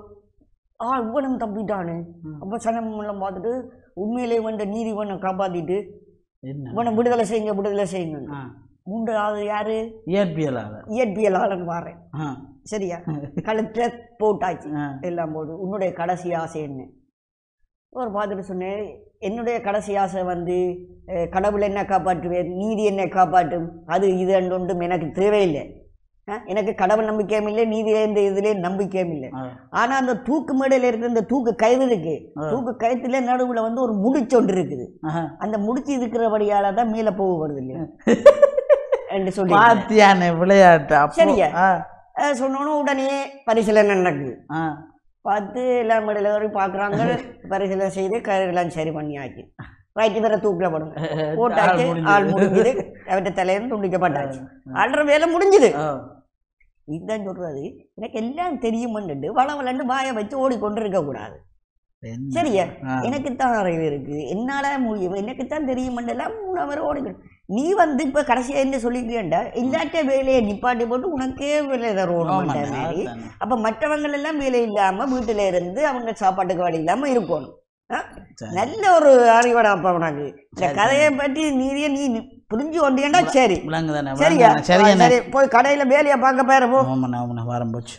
ஆ இவனும் தம்பிட்டானே ம். அப்போ சனம் எல்லாம் பார்த்துட்டு உண்மையிலே வந்த நீதி இவனை காப்பாத்திட்டு என்ன இவனை விடுதலை செய்யுங்க விடுதலை செய்யுங்க ஆ மூன்றாவது யாரு இயற்பியலாளர் இயற்பியலாளன் வாரேன் ஆ சரியா கழுத்துல போட்டாச்சு ஆ எல்லாம் போட்டு உன்னுடைய கடைசி ஆசை என்ன ஒரு பார்த்துட்டு சொன்னேன் என்னுடைய கடைசி ஆசை வந்து அஹ், கடவுள் என்ன காப்பாற்றுவேன் நீதி என்னை காப்பாற்றும் அது இது அண்டு ஒன்றும் எனக்கு தேவையில்லை அஹ், எனக்கு கடவுள் நம்பிக்கையும் இல்லை நீதியில இந்த இதுல நம்பிக்கையும் இல்லை ஆ. ஆனா அந்த தூக்கு மேடையில இருக்கிற இந்த தூக்கு கயிறு இருக்கு ஆ. தூக்கு கயிற்றுல நடுவுல வந்து ஒரு முடிச்சு ஒன்று இருக்குது ஆஹா. அந்த முடிச்சு இருக்கிறபடியால தான் மேல போக வருது இல்லையா என்று சொல்லி பாத்தியானே விளையாட்டு அப்போ சரியா? ஆ சொன்னோன்னு உடனே பரிசீலனை நடக்குது ஆ பார்த்து எல்லாம் மேடையில் வரையும் பார்க்குறாங்க பரிசீலனை செய்து கயிறுலாம் சரி பண்ணியாச்சு ரைட் இவரை தூக்கில போடுங்க போட்டாச்சு ஆள் ஆள் முடிஞ்சது. முடிஞ்சது அவர்கிட்ட தலையில துண்டிக்கப்பட்டாச்சு ஆடுற வேலை முடிஞ்சுது ஆ. இதுதான் சொல்றது எனக்கு எல்லாம் தெரியுமன்னுட்டு வள வளன்னு வாயை வச்சு ஓடிக்கொண்டு கூடாது என்ன? சரியா ஆ. எனக்குத்தான் அறிவு இருக்கு என்னால முடியும் எனக்குத்தான் தெரியுமன்றெல்லாம் மூணு அவர் ஓடிக்கணும் நீ வந்து இப்ப கடைசியா என்ன சொல்லிக்கிறேன்டா இல்லாட்ட வேலையை நிப்பாட்டி போட்டு உனக்கே வேலை தருவோம் ஆமாண்ணே, மாதிரி அதானே. அப்ப மற்றவங்க எல்லாம் வேலை இல்லாம வீட்டுல இருந்து அவங்க சாப்பாட்டுக்கு வழி இல்லாம இருக்கணும் ஆ? சரி. நல்ல ஒரு அறிவடா அப்ப உனக்கு இந்த சரி, கதையை பற்றி நீதியை நீ புரிஞ்சு கொண்டீங்கன்னா சரி விளங்குதானே சரியா விளங்குதானே? சரியாண்ணே சரி போய் கடையில வேலையை பார்க்க பேர போ ஆமாண்ணே ஆமாண்ணே வாரம் போச்சு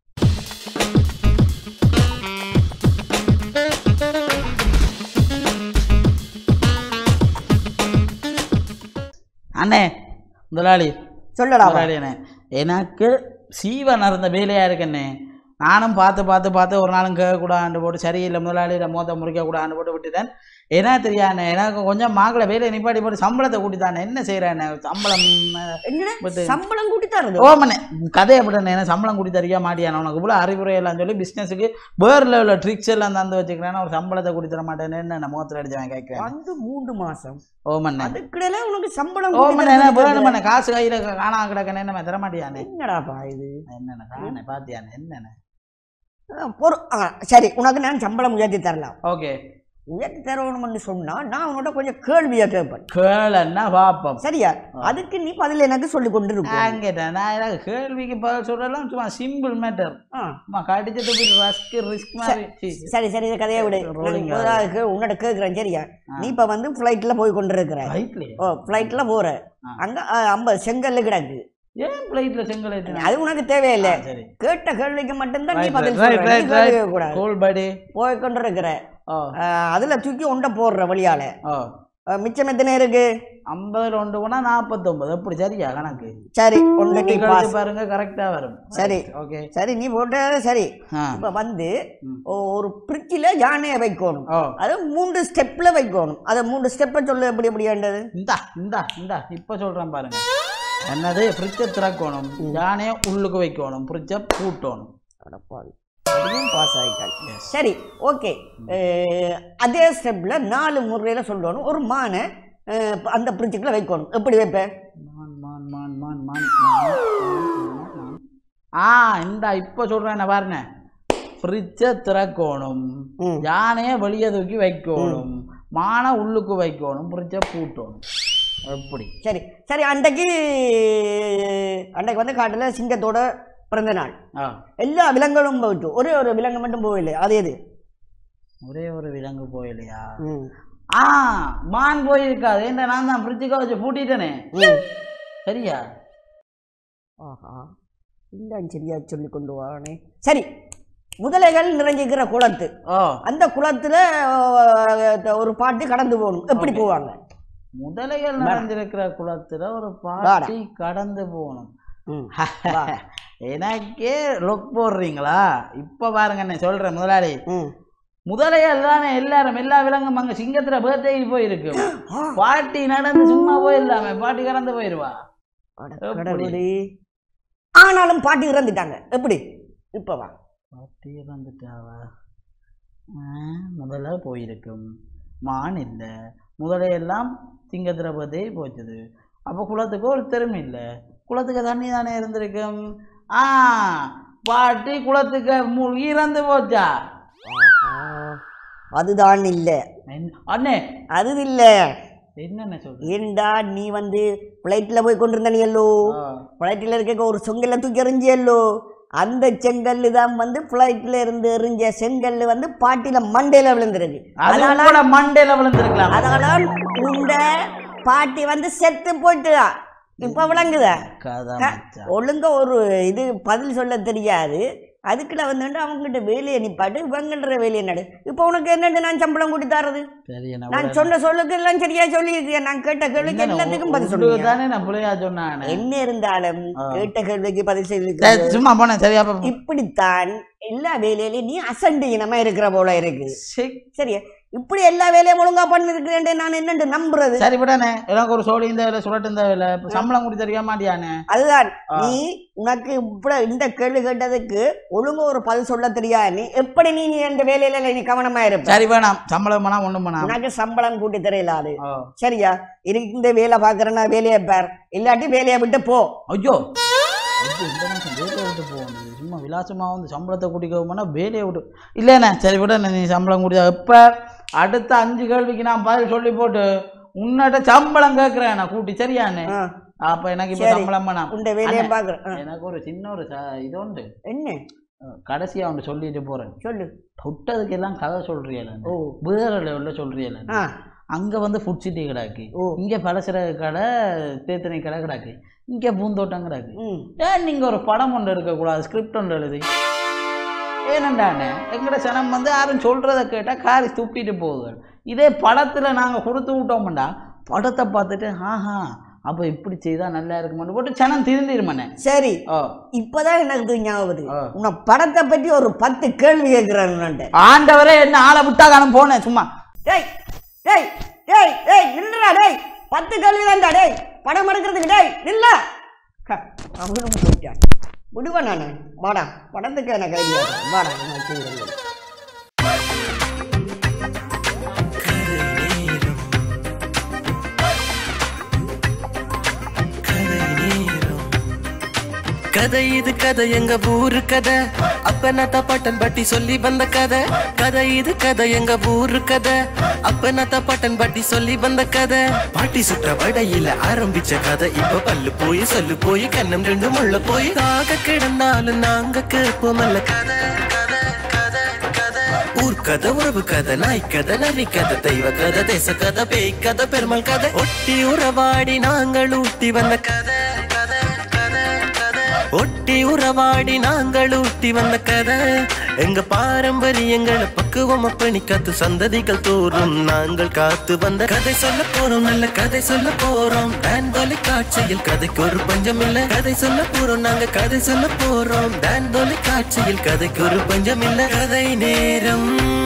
அண்ணே முதலாளி சொல்லடா முதலாளி அண்ணே எனக்கு சீவன் இருந்த வேலையா இருக்குண்ணே நானும் பார்த்து பார்த்து பார்த்து ஒரு நாளும் கேட்கக்கூடாது போட்டு சரியில்லை முதலாளியில மோத முறிக்கக்கூடாது போட்டு விட்டுட்டேன் ஏன்னா தெரியாண்ணே எனக்கு கொஞ்சம் மாக்களை வேலையை நிப்பாட்டி போட்டு சம்பளத்தை கூட்டித்தானே என்ன செய்கிறேண்ணே சம்பளம் என்ன பத்து- சம்பளம் கூட்டி தருது ஓமனே கதை அப்படிண்ணே என்ன சம்பளம் கூட்டி தரியா மாட்டியானே உனக்கு இவ்வளோ அறிவுரை எல்லாம் சொல்லி பிஸ்னஸுக்கு வேறு லெவலில் ட்ரிக்ஸ் எல்லாம் தந்து வச்சுக்கிறேன் ஒரு சம்பளத்தை கூட்டி தர மாட்டேன்னு என்ன முகத்தில் அடிச்சவன் கேட்குறேன் வந்து மூன்று மாசம் ஓமண்ணே அதுக்கிடையில உனக்கு சம்பளம் கூட்டி ஓமண்ணே என்ன தருது. வேணுமண்ணே காசு கையில் காணா கிடக்கண்ணே என்ன தர மாட்டியானே என்னடாப்பா இது என்னண்ணே தானே பாத்தியானே என்னண்ணே ஆ, பொறு ஆ, சரி உனக்கு நான் சம்பளம் உயர்த்தி தரலாம் ஓகே உயர்த்தி தரணும்னு சொன்னா நான் உன்னோட கொஞ்சம் கேள்வியா கேட்பேன் கேளுன்னா பாப்போம் சரியா அதுக்கு நீ பதில் எனக்கு சொல்லி கொண்டு இருக்கும் கேட்டேன் நான் எனக்கு கேள்விக்கு பதில் சொல்லலாம் சும்மா சிம்பிள் மேட்டர் ஆ, சும்மா கடிச்சிட்டு போய் ரஸ்க் ரிஸ்க் மாதிரி சீ, சீ. சரி சரி இந்த கதையை விடு Rolling நான் முதலாவது கே- உன்னோட கேட்குறேன் சரியா ஆ. நீ இப்ப வந்து ஃப்ளைட்ல போய் கொண்டு இருக்கிற ஃப்ளைட்லயே ஓ ஃப்ளைட்ல போற ஆ. அங்க ஆ, ஐம்பது செங்கல்ல கிடக்கு ஏன் ஃப்ளைட்ல செங்கல் ஏத்தினா? அது உனக்கு தேவையில்லை ஆ, சரி கேட்ட கேள்விக்கு மட்டும்தான் நீ Right, பதில் right, சொல்ற. right, நீ right. கேள்வி கேட்கக்கூடாது கோல் படி போய் கொண்டு இருக்கிற ஓ ஆ, அதுல தூக்கி உண்ட போடுற வழியால ஓ அஹ், மிச்சம் எத்தனை இருக்கு ஐம்பதுல ஒன்று போனா நாற்பத்தொன்பது எப்படி சரியா கணக்கு சரி ஒன்று நீ கழிச்சு பாஸ் பாருங்க கரெக்டா வரும் சரி. ஓகே சரி நீ போட்ட சரி ஆ இப்போ வந்து ம். ஒ- ஒரு பிரிட்ஜில் யானையை வைக்கணும் ஓ அதை மூன்று ஸ்டெப்பில் வைக்கணும் அதை மூன்று ஸ்டெப்பை சொல்லு எப்படி எப்படி வேண்டது இந்தா இந்தா இந்தா இப்ப சொல்றேன் பாருங்க என்னது ஃப்ரிட்ஜை திறக்கணும் யானையை உள்ளுக்கு வைக்கணும் ஃப்ரிட்ஜை பூட்டணும் அடப்பாவி அதுவும் பாஸ் ஆகிட்டாள் சரி ஓகே அதே ஸ்டெப்பில் நாலு முறையில் சொல்லணும் ஒரு மானை அஹ், அந்த பிரிட்ஜுக்குள்ள வைக்கணும் எப்படி வைப்பேன் மான் மான் மான் மான் மான் மான், மான், மான். ஆ இந்தா இப்ப சொல்றேன் என்ன பாருங்க ஃப்ரிட்ஜை திறக்கணும் ம் யானையை வெளியே தூக்கி வைக்கணும் மானை உள்ளுக்கு வைக்கணும் ஃப்ரிட்ஜை பூட்டணும் எப்படி சரி சரி அன்றைக்கு அன்றைக்கு வந்து காட்டில் சிங்கத்தோட பிறந்த நாள் ஆ எல்லா விலங்குகளும் போயிட்டு ஒரே ஒரு விலங்கு மட்டும் போகலை அது எது ஒரே ஒரு விலங்கு போயிலையா ம் ஆ மான் போயிருக்காது ஏன்டா நான் தான் ஃப்ரிட்ஜுக்கு வச்சு பூட்டிட்டேனே ம் சரியா ஆஹா இல்லை சரியா சொல்லி கொண்டு வானே சரி முதலைகள் நிறைஞ்சிக்கிற குளத்து ஓ அந்த குளத்துல அஹ், ஒரு பாட்டி கடந்து போகணும் எப்படி Okay. போவாங்க முதலைகள் வாடா. நிறைஞ்சிருக்கிற குளத்துல ஒரு வாடா. பாட்டி கடந்து போகணும் ம் வா. எனக்கே லொக் போடுறீங்களா இப்ப பாருங்க என்ன சொல்றேன் முதலாளி ம் முதலைகள் தானே எல்லாரும் எல்லா விலங்கும் அங்க சிங்கத்துல பேர்த்டேக்கு போயிருக்கு ஆ, பாட்டி நடந்து சும்மா போயிடலாமே பாட்டி கடந்து போயிருவா அட எப்படி? கடவுளே. ஆனாலும் பாட்டி இறந்துட்டாங்க எப்படி இப்ப வா பாட்டி இறந்துட்டாவா ஆ, முதல்ல போயிருக்கும் மான் இல்லை முதலையெல்லாம் சிங்கத்துல பேர்த்டே போச்சுது அப்போ குளத்துக்கு ஒரு திறமை இல்லை குளத்துக்கு தண்ணி தானே இருந்திருக்கும் ஆ பாட்டி குளத்துக்கு மூழ்கி இறந்து போச்சா ஆஹா. அதுதான் இல்ல என்ன- அண்ணே அது இல்ல என்னென்ன சொல்ற ஏண்டா நீ வந்து பிளைட்ல போய் கொண்டிருந்த நீ எல்லோ ஆ, ஃப்ளைட்டில் இருக்க ஒரு செங்கல்ல தூக்கி எறிஞ்சியல்லோ அந்த செங்கல்லு தான் வந்து ஃப்ளைட்டில் இருந்து எறிஞ்ச செங்கல்லு வந்து பாட்டில மண்டையில விழுந்துருக்கு அது அதனால கூட மண்டையில விழுந்திருக்கலாம் அதனால இந்த பாட்டி வந்து செத்து போயிட்டுதா இப்ப விளங்குதா கதை மச்சான். ஒழுங்கா ஒரு இது பதில் சொல்ல தெரியாது அதுக்குள்ள வந்துட்டு அவங்ககிட்ட வேலையை நிப்பாட்டு இவங்கன்ற வேலையை நடு இப்போ உனக்கு என்னண்டு நான் சம்பளம் கொடுத்து தரது சரி என்ன நான் சொன்ன சொல்லுக்கு எல்லாம் சரியா சொல்லியிருக்கேன் நான் கேட்ட கேள்விக்கு எல்லாத்துக்கும் பதில் சொல்லுங்க தானே நான் பிள்ளையா சொன்னானே என்ன இருந்தாலும் ஆ. கேட்ட கேள்விக்கு பதில் சரி, செய்திருக்க சும்மா போனேன் சரியா அப்ப இப்படித்தான் எல்லா வேலையிலையும் நீ அசண்டு இனமா இருக்கிற போல இருக்கு சரி சரியா இப்படி எல்லா வேலையும் ஒழுங்கா பண்ணிருக்கிறேன் நான் என்னண்டு நம்புறது சரி விடானே எனக்கு ஒரு சோடி இந்த வேலை சுரட்டு இந்த வேலை இப்ப சம்பளம் கொடுத்து தரியா மாட்டியானே அதுதான் ஆ. நீ உனக்கு இப்படி இந்த கேள்வி கேட்டதுக்கு ஒழுங்கா ஒரு பதில் சொல்ல தெரியாது நீ எப்படி நீ நீ அந்த வேலையில நீ கவனமா இருப்ப சரி வேணாம் சம்பளம் வேணாம் ஒண்ணும் வேணாம் உனக்கு சம்பளம் கூட்டி தெரியலாது ஓ. சரியா இருக்கு இந்த வேலை பாக்குறேன்னா வேலையை பார் இல்லாட்டி வேலையை விட்டு போ ஐயோ ஐயோ இந்த நிமிஷம் வேலையை விட்டு போகணும் சும்மா விலாசமா வந்து சம்பளத்தை கூட்டிக்கோமா வேலையை விட்டு இல்லைண்ணே சரி விட நீ சம்பளம் கூட்டியா எப்ப அடுத்த அஞ்சு கேள்விக்கு நான் பதில் சொல்லி போட்டு உன்னிட்ட சம்பளம் கேட்கிறேன் நான் கூட்டி சரியாண்ணே ஆ, அப்ப எனக்கு இப்ப சரி. சம்பளம் வேணாம் உண்ட வேலையை அண்ணே. பாக்குறேன் ஆ, எனக்கு ஒரு சின்ன ஒரு ச- இது உண்டு என்ன கடைசியா ஒன்று சொல்லிட்டு போறேன் சொல்லு தொட்டதுக்கு எல்லாம் கதை சொல்றியல ஓ வேற லெவல்ல சொல்றியல ஆ அங்க வந்து ஃபுட் சிட்டி கிடாக்கு ஓ இங்க பலசர கடை தேத்தனை கடை கிடாக்கு இங்க பூந்தோட்டம் கிடாக்கு ம் ஏன் நீங்க ஒரு படம் ஒன்று எடுக்கக்கூடாது ஸ்கிரிப்ட் ஒன்று எழுதி ஏனண்டானே எங்கட சனம் வந்து யாரும் சொல்றத கேட்டா காரி துப்பிட்டு போகுது இதே படத்துல நாங்க கொடுத்து விட்டோம்டா படத்தை பார்த்துட்டு ஆஹா அப்ப இப்படி செய்தா நல்லா இருக்குமான்னு போட்டு சனம் திருந்திருமானே சரி ஓ இப்பதான் எனக்கு இது ஞாபகம் வருது. ஆ. உன்னை படத்தை பற்றி ஒரு பத்து கேள்வி கேட்கிறேன் ஆண்டவரே என்ன ஆளை விட்டா காணும் போனேன் சும்மா டேய் டேய் டேய் டேய் நில்லுடா டேய் பத்து கேள்வி தான்டா டேய் படம் எடுக்கிறதுக்கு டேய் நில்ல க, அவனும் போயிட்டான் விடுவேன் நான் வாடா படத்துக்கு எனக்கு ஐடியா வாடா நான் செய்கிறேன் கதை இது கதை எங்க ஊரு கதை அப்ப நத்த பட்டன் பட்டி சொல்லி வந்த கதை கதை இது கதை எங்க ஊரு கதை அப்ப நத்த பட்டன் பட்டி சொல்லி வந்த கதை பாட்டி சுற்ற வடையில ஆரம்பிச்ச கதை இப்ப பல்லு போய் சொல்லு போய் கண்ணம் ரெண்டு முள்ள போய் தாக கிடந்தாலும் நாங்க கேட்போமல்ல கதை கதை கதை கதை ஊர் கதை உறவு கதை நாய் கதை நரி கதை தெய்வ கதை தேச கதை பேய் கதை பெருமாள் கதை ஒட்டி உறவாடி நாங்கள் ஊட்டி வந்த கதை கதை கதை கதை ஒட்டி உறவாடி நாங்கள் ஊட்டி வந்த கதை எங்க பாரம்பரியங்களை பக்குவம் அப்பணி காத்து சந்ததிகள் தோறும் நாங்கள் காத்து வந்த கதை சொல்ல போறோம் நல்ல கதை சொல்ல போறோம் டான் தொலைக்காட்சியில் கதைக்கு ஒரு பஞ்சம் இல்ல கதை சொல்ல போறோம் நாங்க கதை சொல்ல போறோம் டான் தொலைக்காட்சியில் கதைக்கு ஒரு பஞ்சம் இல்ல கதை நேரம்